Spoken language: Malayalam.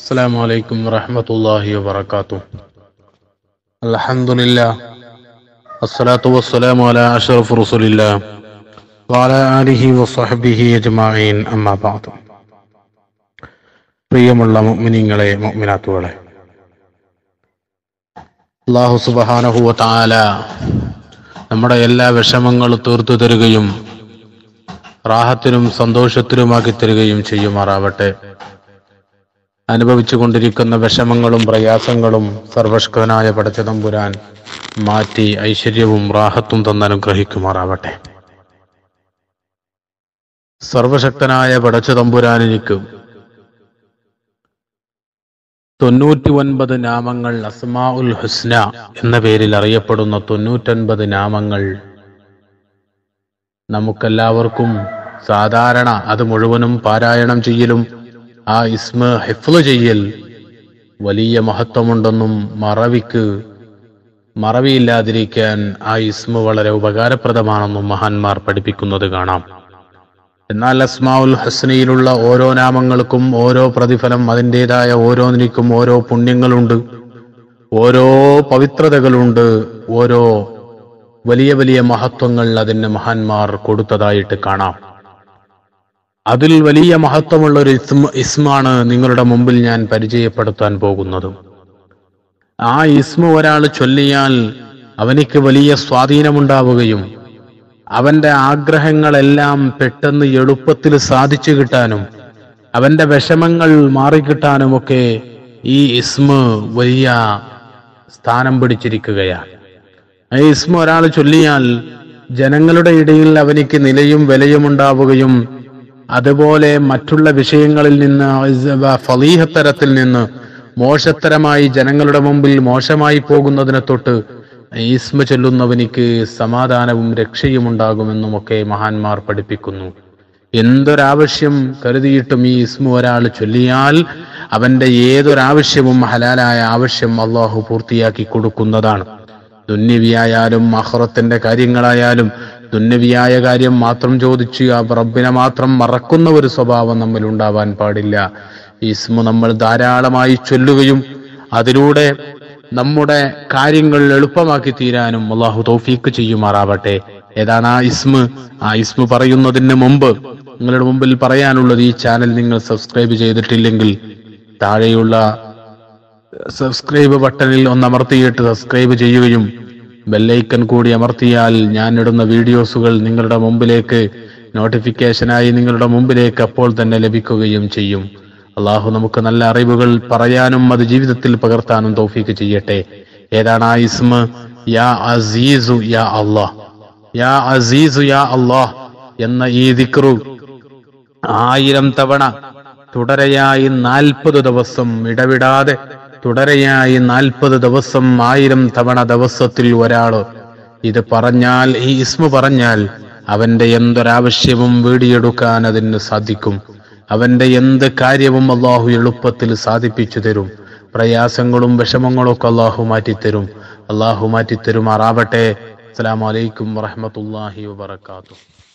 السلام عليكم ورحمة الله وبركاته الحمد لله الصلاة والسلام على أشرف رسول الله وعلى آله وصحبه أجمعين أما بعد പ്രിയമുള്ള മുഅ്മിനീങ്ങളെ മുഅ്മിനാത്തുകളെ അള്ളാഹു സുബ്ഹാനഹു വ തആല നമ്മുടെ എല്ലാ വിഷമങ്ങളും തീർത്തു തരുകയും റാഹത്തിനും സന്തോഷത്തിനുമാക്കി തരികയും ചെയ്യുമാറാവട്ടെ അനുഭവിച്ചു കൊണ്ടിരിക്കുന്ന വിഷമങ്ങളും പ്രയാസങ്ങളും സർവഷ്കനായ പടച്ചതമ്പുരാൻ മാറ്റി ഐശ്വര്യവും റാഹത്തും തന്നനുഗ്രഹിക്കുമാറാവട്ടെ സർവശക്തനായ പടച്ചതമ്പുരാൻ എനിക്ക് തൊണ്ണൂറ്റി ഒൻപത് നാമങ്ങൾ അസ്മാ ഉൽ ഹുസ്ന എന്ന പേരിൽ അറിയപ്പെടുന്ന തൊണ്ണൂറ്റൊൻപത് നാമങ്ങൾ നമുക്കെല്ലാവർക്കും സാധാരണ അത് മുഴുവനും പാരായണം ചെയ്യലും ആ ഇസ്മ ഹിഫ്ല് ചെയ്യൽ വലിയ മഹത്വമുണ്ടെന്നും മറവിക്ക് മറവിയില്ലാതിരിക്കാൻ ആ ഇസ്മ വളരെ ഉപകാരപ്രദമാണെന്നും മഹാന്മാർ പഠിപ്പിക്കുന്നത് കാണാം എന്നാൽ അസ്മാഉൽ ഹസ്നയിലുള്ള ഓരോ നാമങ്ങൾക്കും ഓരോ പ്രതിഫലം അതിൻ്റെതായ ഓരോന്നിനും ഓരോ പുണ്യങ്ങളുണ്ട് ഓരോ പവിത്രതകളുണ്ട് ഓരോ വലിയ വലിയ മഹത്വങ്ങൾ അതിന് മഹാന്മാർ കൊടുത്തതായിട്ട് കാണാം അതിൽ വലിയ മഹത്വമുള്ള ഒരു ഇസ്മ ഇസ്മാണ് നിങ്ങളുടെ മുമ്പിൽ ഞാൻ പരിചയപ്പെടുത്താൻ പോകുന്നത് ആ ഇസ്മ ഒരാൾ ചൊല്ലിയാൽ അവനിക്ക് വലിയ സ്വാധീനമുണ്ടാവുകയും അവന്റെ ആഗ്രഹങ്ങളെല്ലാം പെട്ടെന്ന് എളുപ്പത്തിൽ സാധിച്ചു കിട്ടാനും അവന്റെ വിഷമങ്ങൾ മാറിക്കിട്ടാനുമൊക്കെ ഈ ഇസ്മ വലിയ സ്ഥാനം പിടിച്ചിരിക്കുകയാണ് ഈ ഇസ്മ ഒരാൾ ചൊല്ലിയാൽ ജനങ്ങളുടെ ഇടയിൽ അവനിക്ക് നിലയും വിലയും ഉണ്ടാവുകയും അതുപോലെ മറ്റുള്ള വിഷയങ്ങളിൽ നിന്ന് ഫലീഹത്തരത്തിൽ നിന്ന് മോശത്തരമായി ജനങ്ങളുടെ മുമ്പിൽ മോശമായി പോകുന്നതിനെ തൊട്ട് ഈസ്മ ചൊല്ലുന്നവനിക്ക് സമാധാനവും രക്ഷയും ഉണ്ടാകുമെന്നുമൊക്കെ മഹാന്മാർ പഠിപ്പിക്കുന്നു എന്തൊരാവശ്യം കരുതിയിട്ടും ഈ ഇസ്മു ഒരാൾ ചൊല്ലിയാൽ അവന്റെ ഏതൊരാവശ്യവും ഹലാലായ ആവശ്യം അള്ളാഹു പൂർത്തിയാക്കി കൊടുക്കുന്നതാണ് ദുന്യവിയായാലും അഹ്റത്തിന്റെ കാര്യങ്ങളായാലും ദുന്യവിയായ കാര്യം മാത്രം ചോദിച്ച് ആ റബ്ബിനെ മാത്രം മറക്കുന്ന ഒരു സ്വഭാവം നമ്മിൽ ഉണ്ടാവാൻ പാടില്ല ഇസ്മു നമ്മൾ ധാരാളമായി ചൊല്ലുകയും അതിലൂടെ നമ്മുടെ കാര്യങ്ങൾ എളുപ്പമാക്കി തീരാനും അള്ളാഹു തൗഫീക്ക് ചെയ്യുമാറാവട്ടെ ഏതാണ് ആ ഇസ്മ ആ ഇസ്മ പറയുന്നതിന് മുമ്പ് നിങ്ങളുടെ മുമ്പിൽ പറയാനുള്ളത് ഈ ചാനൽ നിങ്ങൾ സബ്സ്ക്രൈബ് ചെയ്തിട്ടില്ലെങ്കിൽ താഴെയുള്ള സബ്സ്ക്രൈബ് ബട്ടണിൽ ഒന്ന് അമർത്തിയിട്ട് സബ്സ്ക്രൈബ് ചെയ്യുകയും ബെല്ലൈക്കൺ കൂടി അമർത്തിയാൽ ഞാൻ ഇടുന്ന വീഡിയോസുകൾ നിങ്ങളുടെ മുമ്പിലേക്ക് നോട്ടിഫിക്കേഷനായി നിങ്ങളുടെ മുമ്പിലേക്ക് അപ്പോൾ തന്നെ ലഭിക്കുകയും ചെയ്യും അള്ളാഹു നമുക്ക് നല്ല അറിവുകൾ പറയാനും അത് ജീവിതത്തിൽ പകർത്താനും തൗഫീക്ക് ചെയ്യട്ടെ ഏതാണ് ആ ഇസ്മ യാ അസീസു യാ അള്ളാഹ് യാ അസീസു യാ അള്ളാഹ് എന്ന ഈ ദിക്റു ആയിരം തവണ തുടരെയായി നാൽപ്പത് ദിവസം ഇടവിടാതെ തുടരെയായി നാൽപ്പത് ദിവസം ആയിരം തവണ ദിവസത്തിൽ ഒരാള് ഇത് പറഞ്ഞാൽ ഈ ഇസ്മ പറഞ്ഞാൽ അവന്റെ എന്തൊരാവശ്യവും വീടിയെടുക്കാൻ അതിന് സാധിക്കും അവന്റെ എന്ത് കാര്യവും അള്ളാഹു എളുപ്പത്തിൽ സാധിപ്പിച്ചു തരും പ്രയാസങ്ങളും വിഷമങ്ങളും ഒക്കെ അള്ളാഹു മാറ്റിത്തരും അള്ളാഹു മാറ്റിത്തരുമാറാവട്ടെ അസ്സലാമലൈക്കും വറഹമത്തല്ലാഹി വാത്തു